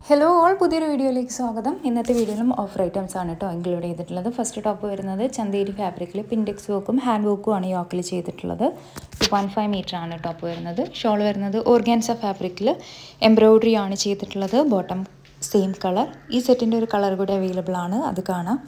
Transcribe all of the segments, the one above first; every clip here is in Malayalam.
ഹലോ ഓൾ പുതിയൊരു വീഡിയോയിലേക്ക് സ്വാഗതം ഇന്നത്തെ വീഡിയോയിലും ഓഫർ ഐറ്റംസ് ആണ് കേട്ടോ ഇൻക്ലൂഡ് ചെയ്തിട്ടുള്ളത് ഫസ്റ്റ് ടോപ്പ് വരുന്നത് ചന്തേരി ഫാബ്രിക്കിൽ പിൻഡെക്സ് വർക്കും ഹാൻഡ് വർക്കും ആണ് യോക്കിൽ ചെയ്തിട്ടുള്ളത് ടു പോയിൻറ്റ് ഫൈവ് മീറ്റർ ആണ് ടോപ്പ് വരുന്നത് ഷോൾ വരുന്നത് ഓർഗാൻസ ഫാബ്രിക്കിൽ എംബ്രോയ്ഡറി ആണ് ചെയ്തിട്ടുള്ളത് ബോട്ടം സെയിം കളർ ഈ സെറ്റിൻ്റെ ഒരു കളർ കൂടി അവൈലബിൾ ആണ് അത് കാണാം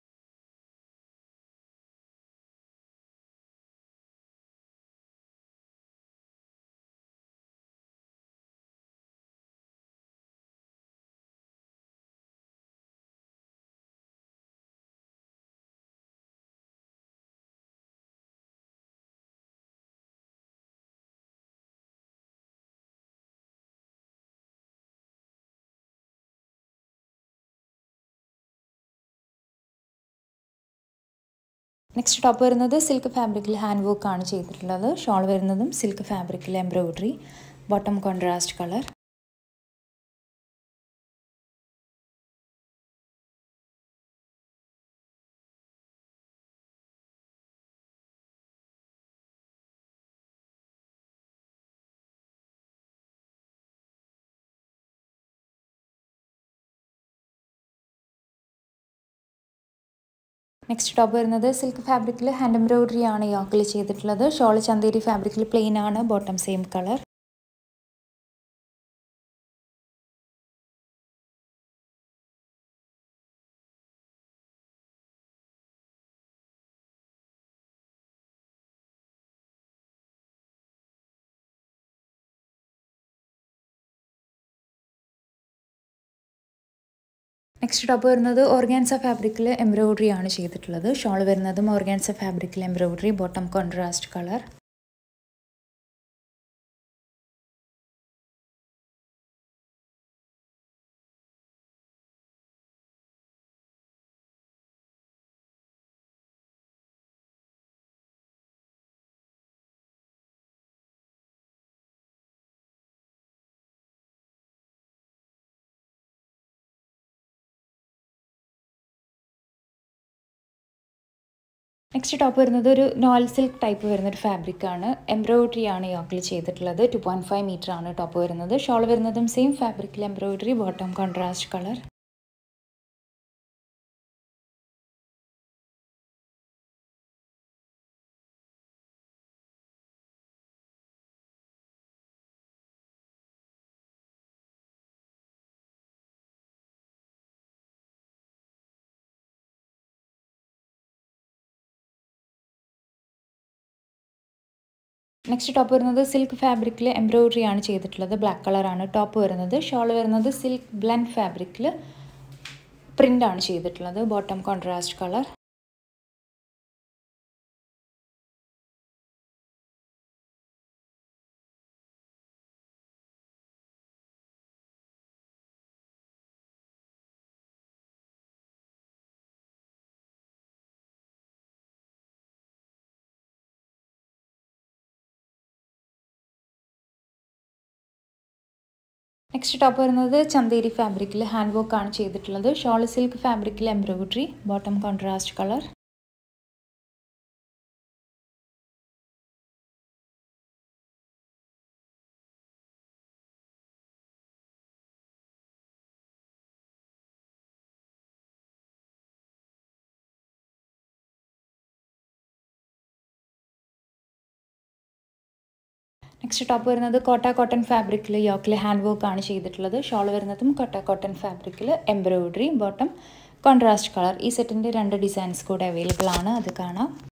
നെക്സ്റ്റ് ടോപ്പ് വരുന്നത് സിൽക്ക് ഫാബ്രിക്കിൽ ഹാൻഡ് വർക്ക് ആണ് ചെയ്തിട്ടുള്ളത് ഷോൾ വരുന്നതും സിൽക്ക് ഫാബ്രിക്കിൽ embroidery bottom contrast colour next top വരുന്നത് സിൽക്ക് ഫാബ്രിക്കിൽ ഹാൻഡ് എംബ്രോയ്ഡറി ആണ് യോക്കിൽ ചെയ്തിട്ടുള്ളത് ഷോൾ ചന്തേരി ഫാബ്രിക്കിൽ പ്ലെയിൻ ആണ് bottom same colour next top വരുന്നത് ഓർഗാൻസ ഫാബ്രിക്കിൽ എംബ്രോയ്ഡറി ആണ് ചെയ്തിട്ടുള്ളത് ഷോൾ വരുന്നതും ഓർഗാൻസ ഫാബ്രിക്കിൽ embroidery bottom contrast colour next top വരുന്നത് ഒരു നോൽ സിൽക്ക് ടൈപ്പ് വരുന്ന ഒരു ഫാബ്രിക് ആണ് എംബ്രോയ്ഡറി ആണ് യോക്കിൽ ചെയ്തിട്ടുള്ളത് ടു പോയിൻറ്റ് ഫൈവ് മീറ്റർ ആണ് ടോപ്പ് വരുന്നത് ഷോൾ വരുന്നതും സെയിം ഫാബ്രിക്കിൽ embroidery bottom contrast colour next top വരുന്നത് സിൽക്ക് ഫാബ്രിക്കിൽ എംബ്രോയ്ഡറി ആണ് ചെയ്തിട്ടുള്ളത് ബ്ലാക്ക് കളറാണ് ടോപ്പ് വരുന്നത് ഷോൾ വരുന്നത് സിൽക്ക് ബ്ലെൻഡ് ഫാബ്രിക്കിൽ പ്രിൻ്റ് ആണ് ചെയ്തിട്ടുള്ളത് bottom contrast colour next top വരുന്നത് ചന്തേരി ഫാബ്രിക്കിൽ ഹാൻഡ് വർക്ക് ആണ് ചെയ്തിട്ടുള്ളത് ഷോൾ സിൽക്ക് ഫാബ്രിക്കിൽ embroidery bottom contrast colour next top വരുന്നത് കോട്ട കോട്ടൺ ഫാബ്രിക്കിൽ യോക്കിൽ ഹാൻഡ് വർക്ക് ആണ് ചെയ്തിട്ടുള്ളത് ഷോൾ വരുന്നതും കോട്ട കോട്ടൺ ഫാബ്രിക്കിൽ എംബ്രോയ്ഡറി ബോട്ടം കോൺട്രാസ്റ്റ് കളർ ഈ സെറ്റിൻ്റെ രണ്ട് ഡിസൈൻസ് കൂടെ അവൈലബിൾ ആണ് അത് കാണാം